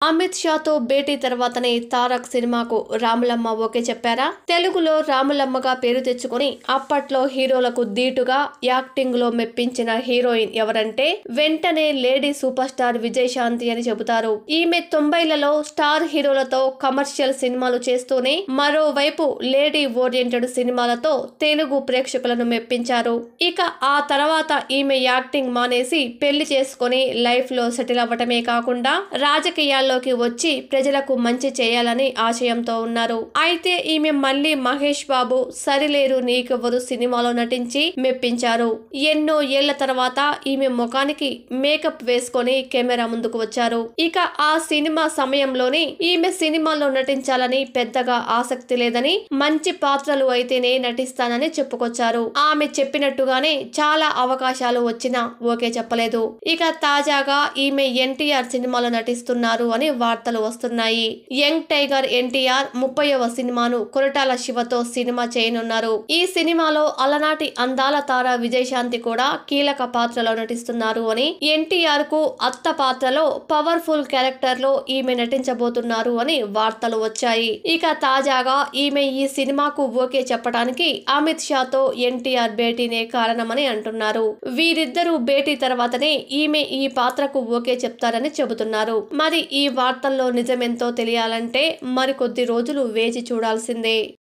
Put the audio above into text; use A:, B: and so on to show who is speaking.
A: అమిత్ షాతో భేటీ తర్వాతనే తారక్ సినిమాకు రాములమ్మ ఓకే చెప్పారా తెలుగులో రాములమ్మగా పేరు తెచ్చుకుని అప్పట్లో హీరోలకు ధీటుగా యాక్టింగ్ లో మెప్పించిన హీరోయిన్ ఎవరంటే వెంటనే లేడీ సూపర్ స్టార్ విజయశాంతి అని చెబుతారు ఈమె తొంభైలలో స్టార్ హీరోలతో కమర్షియల్ సినిమాలు చేస్తూనే మరోవైపు లేడీ ఓరియంటెడ్ సినిమాలతో తెలుగు ప్రేక్షకులను మెప్పించారు ఇక ఆ తర్వాత ఈమె యాక్టింగ్ మానేసి పెళ్లి చేసుకుని లైఫ్ లో సెటిల్ అవ్వటమే కాకుండా రాజకీయాల్లోకి వచ్చి ప్రజలకు మంచి చేయాలని ఆశయంతో ఉన్నారు అయితే ఈమె మళ్ళీ మహేష్ బాబు సరిలేరు నీకెవ్వరు సినిమాలో నటించి మెప్పించారు ఎన్నో ఏళ్ల తర్వాత ఈమె ముఖానికి మేకప్ వేసుకొని కెమెరా ముందుకు వచ్చారు ఇక ఆ సినిమా సమయంలోనే ఈమె సినిమాలో నటించాలని పెద్దగా ఆసక్తి లేదని మంచి పాత్రలు అయితేనే నటిస్తానని చెప్పుకొచ్చారు ఆమె చెప్పినట్టుగానే చాలా అవకాశాలు వచ్చినా ఓకే చెప్పలేదు ఇక తాజాగా ఈమె ఎన్టీఆర్ సినిమాలో నటిస్తున్నారు అని వార్తలు వస్తున్నాయి యంగ్ టైగర్ ఎన్టీఆర్ ముప్పైవ సినిమాను కొరటాల శివతో సినిమా చేయనున్నారు ఈ సినిమాలో అలనాటి అందాల తార విజయశాంతి కూడా కీలక పాత్రలో నటిస్తున్నారు అని ఎన్టీఆర్ కు అత్త పాత్రలో పవర్ఫుల్ క్యారెక్టర్ లో ఈమె నటించబోతున్నారు అని వార్తలు వచ్చాయి ఇక తాజాగా ఈమె ఈ సినిమాకు ఓకే చెప్పడానికి అమిత్ షాతో ఎన్టీఆర్ భేటీనే కారణమని అంటున్నారు వీరిద్దరూ భేటీ తర్వాతనే ఈమె ఈ పాత్రకు ఓకే చెప్తారని చెబుతున్నారు మరి ఈ వార్తల్లో నిజమెంతో తెలియాలంటే మరికొద్ది రోజులు వేచి చూడాల్సిందే